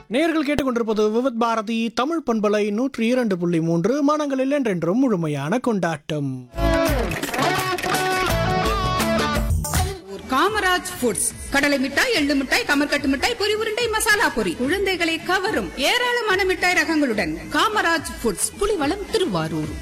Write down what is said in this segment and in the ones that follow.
நேயர்கள் கேட்டுக்கொண்டிருப்பது விவித் பாரதி தமிழ் பண்பலை நூற்றி இரண்டு புள்ளி மூன்று மனங்களில் என்றென்றும் முழுமையான கொண்டாட்டம் ஒரு காமராஜ் ஃபுட்ஸ் கடலை மிட்டாய் எள்ளு மிட்டாய் கமர்கட்டு மிட்டாய் பொரி உருண்டை மசாலா பொரி குழந்தைகளை கவரும் ஏராளமான மிட்டாய் ரகங்களுடன் Kamaraj foods Pulivalam Thiruvarur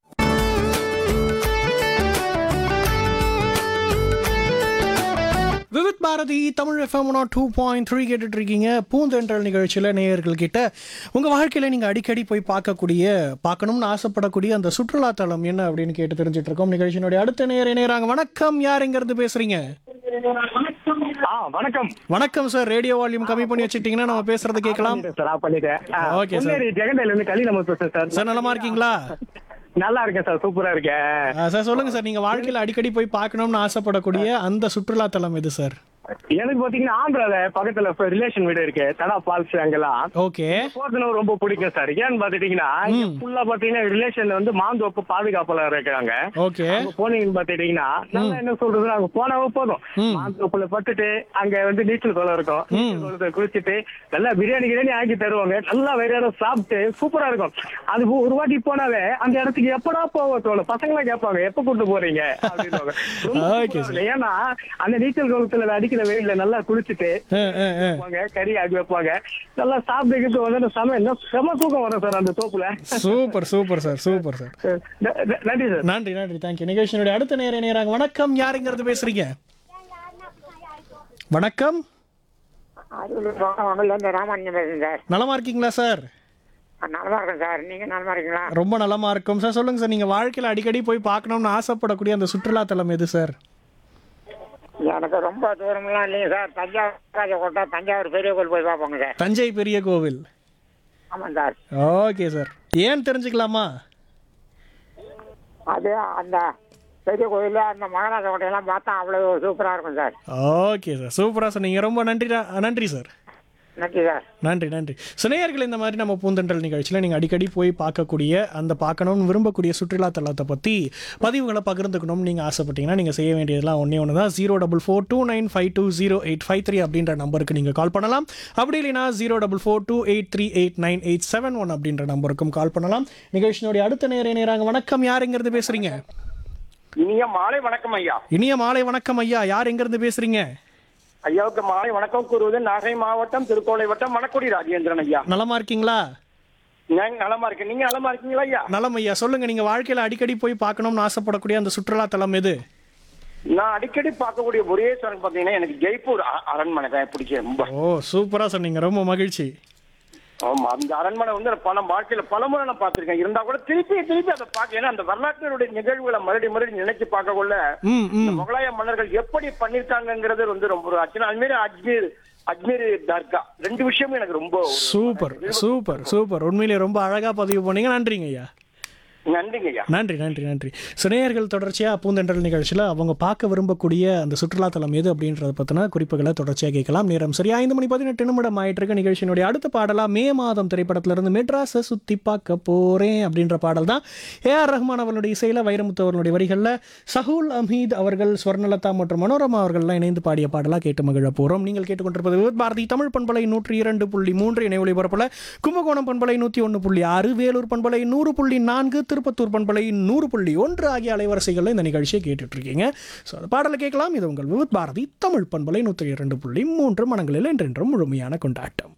Vividh Bharathi Tamil FM two point three கேட்டுட்டு இருக்கீங்க பூந்தென்றல் நிகழ்ச்சியில் நேயர்கள் கிட்ட உங்கள் வாழ்க்கையில் நீங்கள் அடிக்கடி போய் பார்க்கக்கூடிய பார்க்கணும்னு ஆசைப்படக்கூடிய அந்த சுற்றுலா தலம் என்ன அப்படின்னு கேட்டு தெரிஞ்சுட்டு இருக்கோம் நிகழ்ச்சியினுடைய அடுத்த நேர நேராங்க வணக்கம் யார் எங்கேருந்து பேசுறீங்க ஆ வணக்கம் வணக்கம் சார் ரேடியோ வால்யூம் கம்மி பண்ணி வச்சுக்கிட்டீங்கன்னா நம்ம பேசுறது கேட்கலாம் சார் ஆஃப் பண்ணிட்டேன் ஆ, Okay, sir. பொன்னேரி ஜெகண்டையில இருந்து கலி நம்ம பேசுறேன் சார் சார் நலமா இருக்கீங்களா நல்லா இருக்கேன் சார் சூப்பரா இருக்கேன் ஆ, சார் சொல்லுங்க சார் நீங்க வாழ்க்கையில அடிக்கடி போய் பார்க்கணும்னு ஆசைப்படக்கூடிய அந்த சுற்றுலா தலம் எது சார் எனக்கு பாத்தீங்கன்னா ஆந்திரால பக்கத்துல ரிலேஷன் வீடு இருக்கு தடா ஃபால்ஸ் அங்கெல்லாம் ஓகே போறதுன்னு ரொம்ப பிடிக்கும் சார் ஏன்னு பாத்துட்டீங்கன்னா ஃபுல்லா பாத்தீங்கன்னா ரிலேஷன் வந்து மாந்தோப்பு பாதுகாப்புல இருக்காங்க ஓகே அங்க போனீங்கன்னு பாத்துட்டீங்கன்னா நல்லா என்ன சொல்றது அங்க போனாவே போதும் மாந்தோப்புல பட்டுட்டு அங்க வந்து நீச்சல் குளம் இருக்கும் நீச்சல் குளத்துல குளிச்சுட்டு நல்லா பிரியாணி கிரியாணி ஆக்கி தருவாங்க நல்லா வேற யாரும் சாப்பிட்டு சூப்பரா இருக்கும் அது ஒரு வாட்டி போனாவே அந்த இடத்துக்கு எப்படா போக தோணும் பசங்களா கேட்பாங்க எப்ப கூட்டு போறீங்க அப்படின்னுவாங்க ரொம்ப Okay, சூப்பரா இருக்கும். ஏன்னா அந்த நீச்சல் குளத்துல அடிக்கிற வெயில்ல நல்லா குளிச்சுட்டு ஆ, ஆ, ஆ. வைப்பாங்க கறி ஆக்கி வைப்பாங்க நல்லா சாப்பிட்டு வந்து செம என்ன செம தூக்கம் வரும் சார் அந்த தோப்புல super super sir super sir ந- ந- நன்றி சார் நன்றி நன்றி தேங்க்யூ நிகழ்ச்சியினுடைய அடுத்த நேர நேராங்க வணக்கம் யாருங்கிறது பேசுறீங்க வணக்கம் அரியலூர் வாங்கலேருந்து ராமானுஜம் பேசுறேன் சார் நலமா இருக்கீங்களா சார் நான் நலமா இருக்கேன் சார் நீங்க நலமா இருக்கீங்களா ரொம்ப நலமா இருக்கும் சார் சொல்லுங்க சார் நீங்க வாழ்க்கையில அடிக்கடி போய் பார்க்கணும்னு ஆசைப்படக்கூடிய அந்த சுற்றுலா தலம் எது சார் எனக்கு ரொம்ப தூரம்லாம் இல்லைங்க சார் தஞ்சாவூர் ராஜகோட்டை தஞ்சாவூர் பெரிய கோயில் போய் பார்ப்போங்க சார் தஞ்சை பெரிய கோவில் ஆமாம் சார் ஓகே சார் ஏன் தெரிஞ்சுக்கலாமா அது அந்த பெரிய கோயில் அந்த மகாராஜா கோட்டையெல்லாம் பார்த்தா அவ்வளோ சூப்பராக இருக்கும் சார் ஓகே சார் சூப்பராக சொன்னீங்க ரொம்ப நன்றி நன்றி சார் நன்றி சார் நன்றி நன்றி சுனையர்கள் இந்த மாதிரி நம்ம பூந்தென்றல் நிகழ்ச்சியில் நீங்கள் அடிக்கடி போய் பார்க்கக்கூடிய அந்த பார்க்கணும்னு விரும்பக்கூடிய சுற்றுலா தலத்தை பற்றி பதிவுகளை பகிர்ந்துக்கணும்னு நீங்கள் ஆசைப்பட்டீங்கன்னா நீங்கள் செய்ய வேண்டியதெல்லாம் ஒன்றே ஒன்று தான் zero double four two nine five two zero eight five three அப்படின்ற நம்பருக்கு நீங்கள் கால் பண்ணலாம் அப்படி இல்லைனா zero double four two eight three eight nine eight seven one அப்படின்ற நம்பருக்கும் கால் பண்ணலாம் நிகழ்ச்சியினுடைய அடுத்த நேர நேராங்க வணக்கம் யார் எங்கேருந்து பேசுகிறீங்க இனிய மாலை வணக்கம் ஐயா இனிய மாலை வணக்கம் ஐயா யார் எங்கேருந்து பேசுகிறீங்க ஐயாவுக்கு மாலை வணக்கம் கூறுவது நாகை மாவட்டம் திருக்கோளை வட்டம் மணக்குடி ராஜேந்திரன் ஐயா நலமா இருக்கீங்களா நான் நலமா இருக்கேன் நீங்க நலமா இருக்கீங்களா ஐயா நலம் ஐயா சொல்லுங்க நீங்க வாழ்க்கையில அடிக்கடி போய் பார்க்கணும்னு ஆசைப்படக்கூடிய அந்த சுற்றுலா தலம் எது நான் அடிக்கடி பார்க்கக்கூடிய ஒரே சரம் பாத்தீங்கன்னா எனக்கு ஜெய்ப்பூர் அ- அரண்மனை தான் பிடிக்கும் ரொம்ப ஓ சூப்பரா சொன்னீங்க ரொம்ப மகிழ்ச்சி ஆமா அந்த அரண்மனை வந்து நான் பல வாழ்க்கையில பல முறை நான் பார்த்திருக்கேன் இருந்தா கூட திருப்பி திருப்பி அதை பார்க்க ஏன்னா அந்த வரலாற்றினுடைய நிகழ்வுகளை மறுபடியும் மறுபடியும் நினைச்சு பார்க்க கொள்ள ம் இந்த ம் முகலாய மன்னர்கள் எப்படி பண்ணிருக்காங்கிறது வந்து ரொம்ப ஒரு ஆச்சரியம் அது மாதிரி அஜ்மீர் அஜ்மீர் தர்கா ரெண்டு விஷயமும் எனக்கு ரொம்ப ஒரு- சூப்பர் சூப்பர் சூப்பர் உண்மையிலேயே ரொம்ப அழகா பதிவு பண்ணீங்க நன்றிங்க ஐயா நன்றிங்க ஐயா நன்றி நன்றி நன்றி சிநேயர்கள் தொடர்ச்சியாக பூந்தென்றல் நிகழ்ச்சியில் அவங்க பார்க்க விரும்பக்கூடிய அந்த சுற்றுலாத்தலம் எது அப்படின்றத பற்றின குறிப்புகளை தொடர்ச்சியாக கேட்கலாம் நேரம் சரியா ஐந்து மணி பதினெட்டு நிமிடம் ஆயிட்டு இருக்க நிகழ்ச்சியினுடைய அடுத்த பாடலா மே மாதம் திரைப்படத்திலிருந்து மெட்ராஸை சுற்றி பார்க்க போகிறேன் அப்படின்ற பாடல் தான் ஏஆர் ரஹ்மான் அவர்களுடைய இசையில் வைரமுத்து அவர்களுடைய வரிகளில் சஹூல் அமீத் அவர்கள் ஸ்வர்ணலதா மற்றும் மனோரமா அவர்கள்லாம் இணைந்து பாடிய பாடலாக கேட்டு மகிழ போகிறோம் நீங்கள் கேட்டுக்கொண்டிருப்பது விவித் பாரதி தமிழ் பண்பலை நூற்றி இரண்டு புள்ளி மூன்று இணை ஒளிபரப்பில் கும்பகோணம் பண்பலை நூற்றி ஒன்று புள்ளி ஆறு வேலூர் பண்பலை நூறு புள்ளி நான்கு திருப்பத்தூர் பண்பலை நூறு புள்ளி ஒன்று ஆகிய அலைவரிசைகளில் இந்த நிகழ்ச்சியை கேட்டுட்டு இருக்கீங்க ஸோ அந்த பாடலை கேட்கலாம் இது உங்கள் விவித் பாரதி தமிழ் பண்பலை நூற்றி இரண்டு புள்ளி மூன்று மனங்களில் என்றென்றும் முழுமையான கொண்டாட்டம்